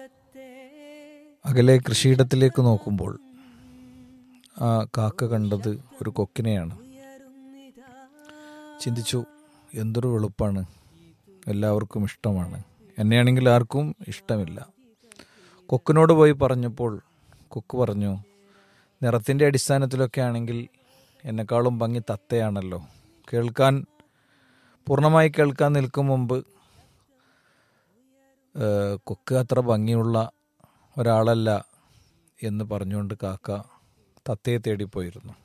അകലെ കൃഷിയിടത്തിലേക്ക് നോക്കുമ്പോൾ ആ കാക്ക കണ്ടത് ഒരു കൊക്കിനെയാണ് ചിന്തിച്ചു എന്തൊരു വെളുപ്പാണ് എല്ലാവർക്കും ഇഷ്ടമാണ് എന്നെയാണെങ്കിൽ ആർക്കും ഇഷ്ടമില്ല കൊക്കിനോട് പോയി പറഞ്ഞപ്പോൾ കൊക്ക് പറഞ്ഞു നിറത്തിൻ്റെ അടിസ്ഥാനത്തിലൊക്കെ ആണെങ്കിൽ എന്നെക്കാളും ഭംഗി തത്തയാണല്ലോ കേൾക്കാൻ പൂർണ്ണമായി കേൾക്കാൻ നിൽക്കും മുമ്പ് ഏഹ്, കൊക്ക് അത്ര ഭംഗിയുള്ള ഒരാളല്ല എന്ന് പറഞ്ഞുകൊണ്ട് കാക്ക തത്തയെ തേടിപ്പോയിരുന്നു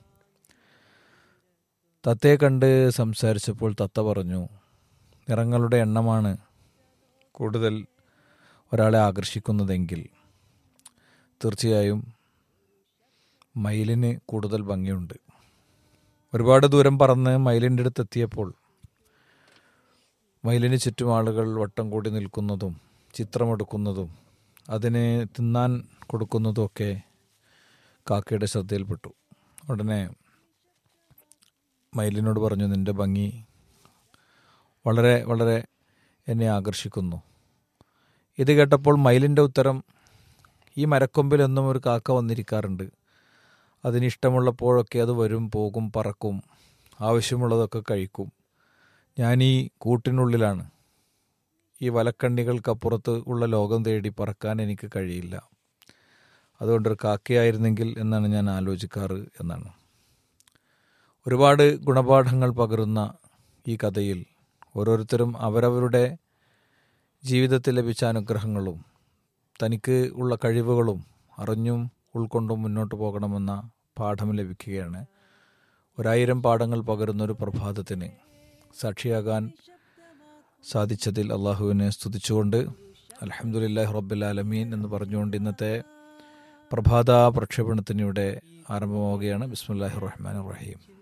തത്തയെ കണ്ട് സംസാരിച്ചപ്പോൾ തത്ത പറഞ്ഞു നിറങ്ങളുടെ എണ്ണമാണ് കൂടുതൽ ഒരാളെ ആകർഷിക്കുന്നതെങ്കിൽ തീർച്ചയായും മയിലിന് കൂടുതൽ ഭംഗിയുണ്ട് ഒരുപാട് ദൂരം പറന്ന് മയിലിൻ്റെ അടുത്ത് എത്തിയപ്പോൾ മയിലിന് ചുറ്റും ആളുകൾ വട്ടം കൂടി നിൽക്കുന്നതും ചിത്രമെടുക്കുന്നതും അതിന് തിന്നാൻ കൊടുക്കുന്നതുമൊക്കെ കാക്കയുടെ ശ്രദ്ധയിൽപ്പെട്ടു ഉടനെ മയിലിനോട് പറഞ്ഞു നിന്റെ ഭംഗി വളരെ വളരെ എന്നെ ആകർഷിക്കുന്നു ഇത് കേട്ടപ്പോൾ മയിലിൻ്റെ ഉത്തരം ഈ മരക്കൊമ്പിൽ എന്നും ഒരു കാക്ക വന്നിരിക്കാറുണ്ട് അതിന് ഇഷ്ടമുള്ളപ്പോഴൊക്കെ അത് വരും പോകും പറക്കും ആവശ്യമുള്ളതൊക്കെ കഴിക്കും ഞാൻ ഈ കൂട്ടിനുള്ളിലാണ് ഈ വലക്കണ്ണികൾക്കപ്പുറത്ത് ഉള്ള ലോകം തേടി പറക്കാൻ എനിക്ക് കഴിയില്ല അതുകൊണ്ടൊരു കാക്കയായിരുന്നെങ്കിൽ എന്നാണ് ഞാൻ ആലോചിക്കാറ് എന്നാണ് ഒരുപാട് ഗുണപാഠങ്ങൾ പകരുന്ന ഈ കഥയിൽ ഓരോരുത്തരും അവരവരുടെ ജീവിതത്തിൽ ലഭിച്ച അനുഗ്രഹങ്ങളും തനിക്ക് ഉള്ള കഴിവുകളും അറിഞ്ഞും ഉൾക്കൊണ്ടും മുന്നോട്ട് പോകണമെന്ന പാഠം ലഭിക്കുകയാണ് ഒരായിരം പാഠങ്ങൾ പകരുന്ന ഒരു പ്രഭാതത്തിന് സാക്ഷിയാകാൻ സാധിച്ചതിൽ അള്ളാഹുവിനെ സ്തുതിച്ചുകൊണ്ട് അലഹമുല്ലാഹി റബ്ബുലാലമീൻ എന്ന് പറഞ്ഞുകൊണ്ട് ഇന്നത്തെ പ്രഭാത പ്രക്ഷേപണത്തിനിവിടെ ആരംഭമാവുകയാണ് ബിസ്മുല്ലാഹി റഹ്മാൻ റഹീം